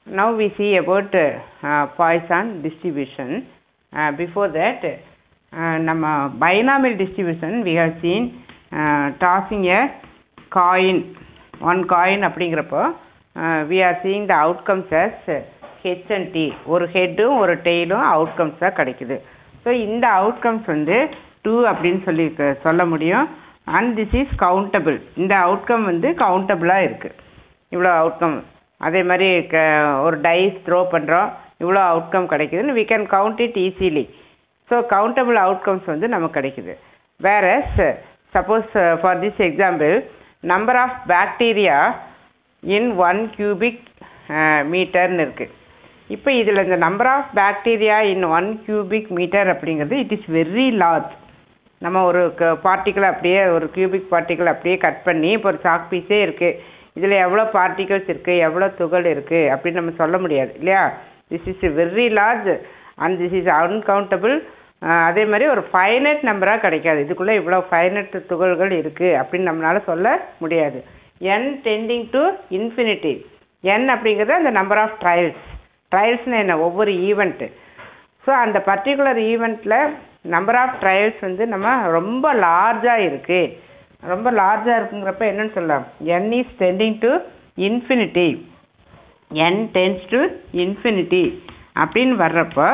now we see about uh, Poisson distribution. Uh, before that, uh, நம்ம binomial distribution we have seen uh, tossing a coin, one coin அப்படிங்கிறப்போ uh, we are seeing the outcomes as H and D ஒரு ஹெட்டும் ஒரு டெய்லும் அவுட்கம்ஸாக கிடைக்குது so இந்த outcomes வந்து two அப்படின்னு சொல்லி க- சொல்ல முடியும் அண்ட் திஸ் இஸ் கவுண்டபிள் இந்த அவுட்கம் வந்து கவுண்டபிளாக இருக்குது இவ்வளோ அவுட்கம் அதே மாதிரி க ஒரு டைஸ் த்ரோ பண்ணுறோம் இவ்வளோ அவுட்கம் கிடைக்குதுன்னு we can count it easily so countable outcomes வந்து நமக்கு கிடைக்குது வேற suppose for this example number of bacteria in one cubic மீட்டர்னு இருக்குது இப்போ இதில் இந்த number of bacteria in one cubic metre அப்படிங்கிறது இட் இஸ் வெரி லார்ஜ் நம்ம ஒரு பார்ட்டிக்கல் அப்படியே ஒரு கியூபிக் பார்ட்டிக்கல் அப்படியே கட் பண்ணி இப்போ ஒரு சாக் பீஸே இருக்குது இதில் எவ்வளோ பார்ட்டிகல்ஸ் இருக்குது எவ்வளோ துகள் இருக்குது அப்படின்னு நம்ம சொல்ல முடியாது இல்லையா this is very large and this is uncountable அதே மாதிரி ஒரு ஃபைனட் நம்பராக கிடைக்காது இதுக்குள்ளே இவ்வளோ ஃபைனட் துகள்கள் இருக்குது அப்படின்னு நம்மளால சொல்ல முடியாது n tending to infinity n அப்படிங்கிறது அந்த நம்பர் ஆஃப் ட்ரையல்ஸ் ட்ரையல்ஸ்னு என்ன ஒவ்வொரு ஈவெண்ட்டு ஸோ அந்த பர்டிகுலர் ஈவெண்ட்டில் நம்பர் ஆஃப் ட்ரையல்ஸ் வந்து நம்ம ரொம்ப லார்ஜாக இருக்குது ரொம்ப லார்ஜாக இருக்குங்கிறப்ப என்னன்னு சொல்லலாம் n is tending to infinity n tends to infinity அப்படின்னு வர்றப்போ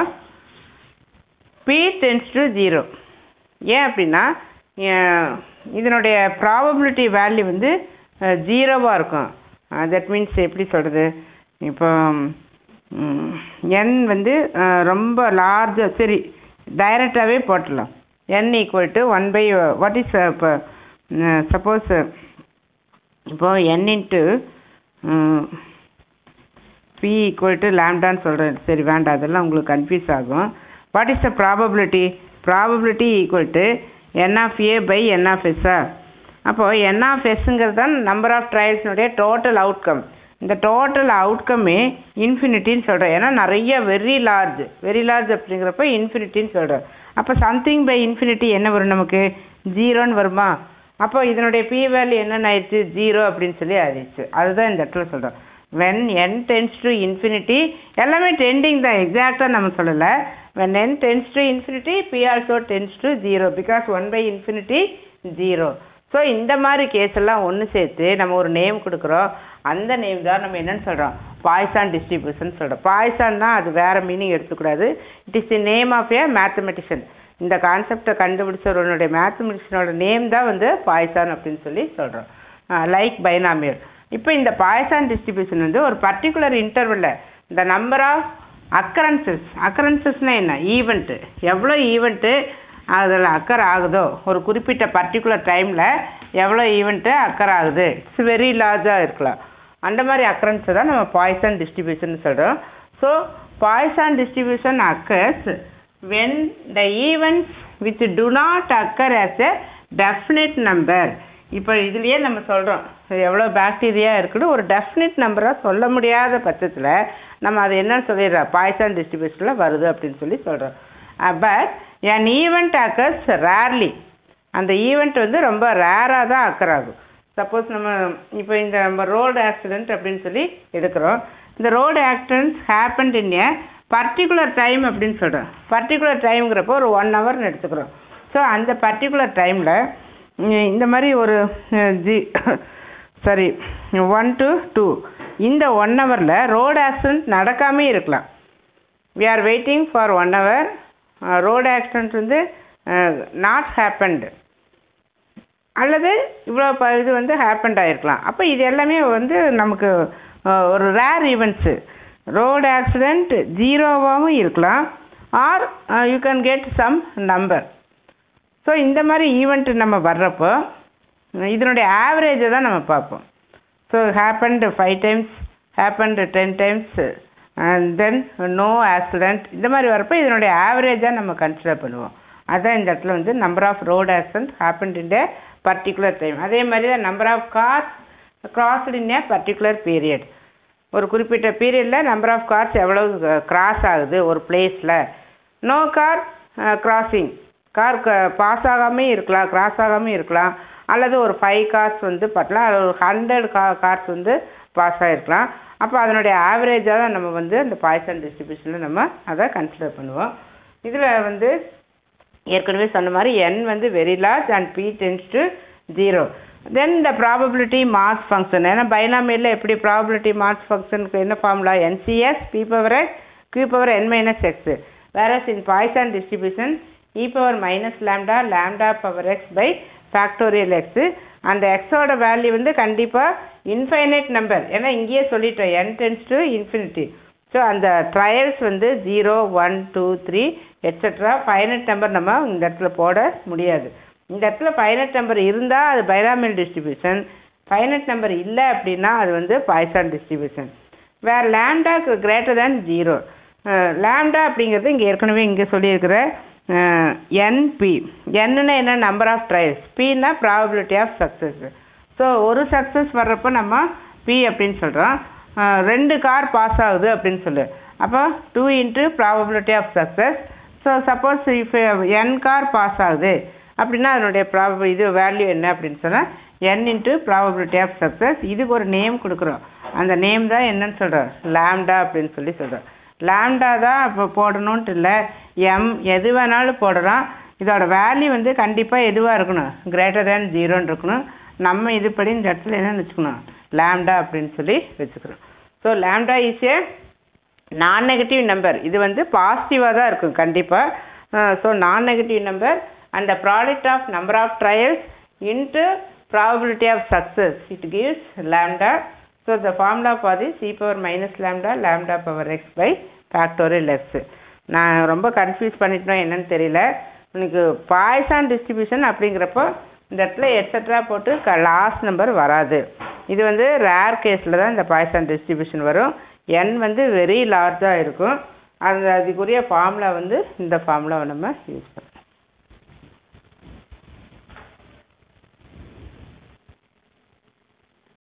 p டென்ஸ் டு ஜீரோ ஏன் அப்படின்னா அஹ், இதனுடைய ப்ராபபிலிட்டி வேல்யூ வந்து ஜீரோவாக இருக்கும் தட் மீன்ஸ் எப்படி சொல்கிறது இப்போ n வந்து அஹ், ரொம்ப லார்ஜாக சரி டைரெக்டாகவே போட்டுடலாம் n equal to one by what is இப்போ சப்போஸ் இப்போ n into P equal to லேம்டான்னு சொல்கிறேன் சரி வேண்டாம் அதெல்லாம் உங்களுக்கு கன்ஃபியூஸ் ஆகும் what is the probability probability equal to N of A by N of எஸ்ஸா அப்போது என் ஆஃப் எஸ்ஸுங்கிறது தான் நம்பர் ஆஃப் ட்ரையல்ஸினுடைய டோட்டல் அவுட்கம் இந்த டோட்டல் அவுட்கமே இன்ஃபினிட்டின்னு சொல்கிறேன் ஏன்னா நிறைய வெரி லார்ஜ் வெரி லார்ஜ் அப்படிங்கிறப்ப இன்ஃபினிட்டின்னு சொல்கிறேன் அப்போ சம்திங் பை இன்ஃபினிட்டி என்ன வரும் நமக்கு ஜீரோன்னு வருமா அப்போ இதனுடைய பி வேல்யூ என்னென்ன ஆயிடுச்சு ஜீரோ அப்படின்னு சொல்லி ஆயிடுச்சு அதுதான் இந்த இடத்துல சொல்கிறோம் when n tends to infinity எல்லாமே டெண்டிங் தான் எக்ஸாக்டாக நம்ம சொல்லலை when n tends to infinity P also tends to zero because one by infinity zero so இந்த மாதிரி கேஸ் எல்லாம் ஒன்று சேர்த்து நம்ம ஒரு நேம் கொடுக்குறோம் அந்த நேம் தான் நம்ம என்னன்னு சொல்கிறோம் பாய்சான் டிஸ்ட்ரிபியூஷன் சொல்கிறோம் பாய்சான் தான் அது வேறு மீனிங் எடுத்துக்கூடாது it is the name of a mathematician இந்த கான்செப்டை கண்டுபிடிச்சவருடைய மேத்தமெட்டிஷியனோட நேம் தான் வந்து பாய்சான் அப்படின்னு சொல்லி சொல்கிறோம் லைக் பைனாமியல் இப்போ இந்த பாய்சான் டிஸ்ட்ரிபியூஷன் வந்து ஒரு பர்டிகுலர் இன்டர்வலில் இந்த நம்பர் ஆஃப் அக்கரன்சஸ் அக்கரன்சஸ்னால் என்ன ஈவெண்ட்டு எவ்வளோ ஈவெண்ட்டு அதில் அக்கர் ஆகுதோ ஒரு குறிப்பிட்ட பர்டிகுலர் டைமில் எவ்வளோ ஈவெண்ட்டு அக்கர் ஆகுது இட்ஸ் வெரி லார்ஜாக இருக்கலாம் அந்த மாதிரி அக்கரன்ஸை தான் நம்ம பாய்சான் டிஸ்ட்ரிபியூஷன் சொல்கிறோம் so Poisson distribution occurs when the events which do not occur as a definite number இப்போ இதுலயே நம்ம சொல்கிறோம் எவ்வளோ பாக்டீரியா இருக்குன்னு ஒரு டெஃபினிட் நம்பராக சொல்ல முடியாத பட்சத்தில் நம்ம அது என்னன்னு சொல்லிடுறோம் பாய்சான் டிஸ்ட்ரிபியூஷனில் வருது அப்படின்னு சொல்லி சொல்கிறோம் but an event occurs rarely அந்த ஈவெண்ட் வந்து ரொம்ப ரேராக தான் அக்கர் ஆகும் சப்போஸ் நம்ம இப்போ இந்த நம்ம ரோடு ஆக்சிடென்ட் அப்படின்னு சொல்லி எடுக்கிறோம் இந்த road accident happened in a particular time அப்படின்னு சொல்கிறோம் பர்டிகுலர் டைம்ங்கிறப்போ ஒரு ஒன் ஹவர்னு எடுத்துக்கிறோம் ஸோ அந்த பர்டிகுலர் டைமில் இந்த மாதிரி ஒரு அஹ், ஜி சாரி ஒன் டு டூ இந்த ஒன் ஹவரில் ரோடு ஆக்சிடென்ட் நடக்காமே இருக்கலாம் we are waiting for one hour road accident வந்து நாட் ஹேப்பன்டு அல்லது இவ்வளோ ப இது வந்து ஹேப்பன்ட் ஆகிருக்கலாம் அப்போ இது எல்லாமே வந்து நமக்கு அஹ், ஒரு ரேர் ஈவெண்ட்ஸு ரோடு ஆக்சிடெண்ட் ஜீரோவாகவும் இருக்கலாம் or you can get some number so இந்த மாதிரி ஈவெண்ட் நம்ம வர்றப்போ இதனுடைய ஆவரேஜை தான் நம்ம பார்ப்போம் so happened five times happened ten times and then no accident இந்த மாதிரி வரப்போ இதனுடைய ஆவரேஜாக நம்ம கன்சிடர் பண்ணுவோம் அதான் இந்த இடத்துல வந்து number of road accident happened in a particular time அதே மாதிரி தான் number of cars crossed in a particular period ஒரு குறிப்பிட்ட பீரியடில் நம்பர் ஆஃப் கார்ஸ் எவ்வளவு கிராஸ் ஆகுது ஒரு பிளேஸில் no car crossing car pass ஆகாமே இருக்கலாம் கிராஸ் ஆகாமே இருக்கலாம் அல்லது ஒரு ஃபைவ் கார்ஸ் வந்து பார்த்தலாம் அல்லது ஒரு ஹண்ட்ரட் கா கார்ஸ் வந்து பாஸ் ஆகிருக்கலாம் அப்போ அதனுடைய ஆவரேஜாக தான் நம்ம வந்து அந்த பாய்சன் டிஸ்ட்ரிபியூஷனில் நம்ம அதை கன்சிடர் பண்ணுவோம் இதில் வந்து ஏற்கனவே சொன்ன மாதிரி n வந்து very large and p tends to zero then இந்த ப்ராபபிலிட்டி மாஸ் ஃபங்க்ஷன் ஏன்னா பைனாமியில் எப்படி ப்ராபபிலிட்டி மாஸ் ஃபங்க்ஷனுக்கு என்ன formula NCS P power X Q power N minus X varies in Poisson distribution E power minus lambda lambda power X by factorial X அந்த எக்ஸோட value வந்து கண்டிப்பாக infinite number ஏன்னா இங்கேயே சொல்லிட்டோம் n tends to infinity so அந்த trials வந்து zero one two three etcetera finite number நம்ம இந்த இடத்துல போட முடியாது இந்த இடத்துல ஃபைனட் நம்பர் இருந்தால் அது பைராமியல் டிஸ்ட்ரிபியூஷன் ஃபைனட் நம்பர் இல்லை அப்படின்னா அது வந்து பாய்சான் டிஸ்ட்ரிபியூஷன் வேறு lambda greater than zero lambda அப்படிங்கிறது இங்கே ஏற்கனவே இங்கே சொல்லியிருக்கிற என்பி என்னன்னா என்ன நம்பர் ஆஃப் ட்ரையல்ஸ் பின்னா ப்ராபபிலிட்டி ஆஃப் சக்ஸஸ் ஸோ ஒரு சக்ஸஸ் வர்றப்போ நம்ம பி அப்படின்னு சொல்கிறோம் ரெண்டு கார் பாஸ் ஆகுது அப்படின்னு சொல்லு அப்போ two into probability of success so suppose if N car pass ஆகுது அப்படின்னா அதனுடைய ப்ராப இது வேல்யூ என்ன அப்படின்னு சொன்னால் N into probability of success இதுக்கு ஒரு நேம் கொடுக்குறோம் அந்த நேம் தான் என்னன்னு சொல்கிறோம் லேம்டா அப்படின்னு சொல்லி சொல்கிறோம் லேம்டா தான் இப்போ போடணுன்ட்டு இல்லை எம் எது வேணாலும் போடலாம் இதோட வேல்யூ வந்து கண்டிப்பாக எதுவாக இருக்கணும் கிரேட்டர் தேன் ஜீரோன்னு இருக்கணும் நம்ம இதுபடி இந்த இடத்துல என்ன வச்சுக்கணும் லேம்டா அப்படின்னு சொல்லி வச்சுக்கிறோம் ஸோ லேம்டா இஸ் ஏ நான் நெகட்டிவ் நம்பர் இது வந்து பாசிட்டிவாக தான் இருக்கும் கண்டிப்பாக so non negative number and the product of number of trials into probability of success it gives lambda so the formula for the C power minus lambda lambda power X by factorial X நான் ரொம்ப confuse பண்ணிட்டோம் என்னன்னு தெரியல எனக்கு Poisson distribution அப்படிங்கிறப்போ இந்த இடத்துல et cetera போட்டு க லாஸ்ட் நம்பர் வராது இது வந்து ரேர் கேஸில் தான் இந்த பாய்சான் டிஸ்ட்ரிபியூஷன் வரும் n வந்து வெரி லார்ஜாக இருக்கும் அந்த அதுக்குரிய ஃபார்முலா வந்து இந்த ஃபார்முலாவை நம்ம யூஸ் பண்ணலாம்